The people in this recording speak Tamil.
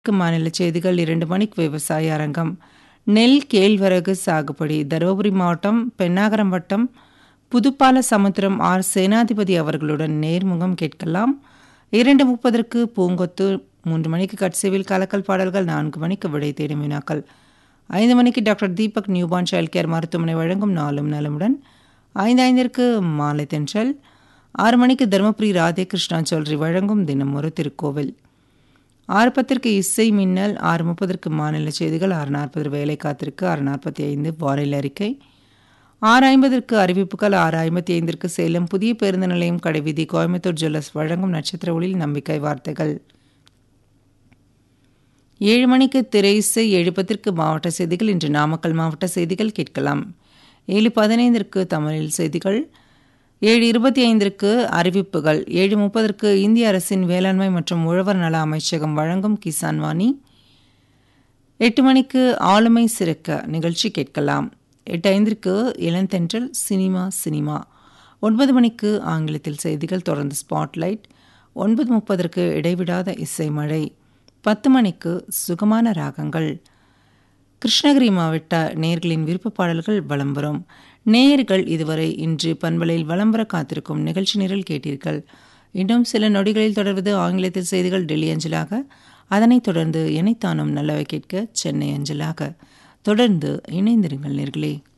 வடக்கு மாநில செய்திகள் இரண்டு மணிக்கு விவசாய அரங்கம் நெல் கேழ்வரகு சாகுபடி தருமபுரி மாவட்டம் பென்னாகரம் வட்டம் புதுப்பால சமுத்திரம் ஆர் சேனாதிபதி அவர்களுடன் நேர்முகம் கேட்கலாம் இரண்டு முப்பதற்கு பூங்கொத்து மூன்று மணிக்கு கட்சிவில் கலக்கல் பாடல்கள் நான்கு மணிக்கு விடை தேடும் வினாக்கள் ஐந்து மணிக்கு doctor Deepak newborn child care மருத்துவமனை வழங்கும் நாளும் நலமுடன் ஐந்து ஐந்திற்கு மாலை தென்றல் ஆறு மணிக்கு தருமபுரி ராதே கிருஷ்ணா சௌத்ரி வழங்கும் தினம் ஒரு திருக்கோவில் ஆறு பத்திற்கு இசை மின்னல் ஆறு முப்பதற்கு மாநில செய்திகள் ஆறு நாற்பது வேலை காத்திருக்கு ஆறு நாற்பத்தி ஐந்து வானிலை அறிக்கை ஆறு ஐம்பதற்கு அறிவிப்புகள் ஆறு ஐம்பத்தி ஐந்திற்கு சேலம் புதிய பேருந்து நிலையம் கடைவீதி கோயம்புத்தூர் ஜுவல்லர்ஸ் வழங்கும் நட்சத்திர ஒளியில் நம்பிக்கை வார்த்தைகள் ஏழு மணிக்கு திரை இசை ஏழு பத்திற்கு மாவட்ட செய்திகள் இன்று நாமக்கல் மாவட்ட செய்திகள் கேட்கலாம் ஏழு பதினைந்திற்கு தமிழில் செய்திகள் ஏழு இருபத்தி ஐந்திற்கு அறிவிப்புகள் ஏழு முப்பதற்கு இந்திய அரசின் வேளாண்மை மற்றும் உழவர் நல அமைச்சகம் வழங்கும் கிசான் வாணி எட்டு மணிக்கு ஆளுமை சிறக்க நிகழ்ச்சி கேட்கலாம் எட்டு ஐந்திற்கு இளந்தென்றல் சினிமா சினிமா ஒன்பது மணிக்கு ஆங்கிலத்தில் செய்திகள் தொடர்ந்து ஸ்பாட்லைட் ஒன்பது முப்பதற்கு இடைவிடாத இசை மழை பத்து மணிக்கு சுகமான ராகங்கள் கிருஷ்ணகிரி மாவட்ட நேர்களின் விருப்ப பாடல்கள் வலம் வரும் நேயர்கள் இதுவரை இன்று பண்பலையில் வலம் வர காத்திருக்கும் நிகழ்ச்சி நிரல் கேட்டீர்கள் இன்னும் சில நொடிகளில் தொடர்வது ஆங்கிலத்தில் செய்திகள் டெல்லி அஞ்சலாக அதனைத் தொடர்ந்து இணைத்தானும் நல்லவை கேட்க சென்னை அஞ்சலாக தொடர்ந்து இணைந்திருங்கள் நேர்களே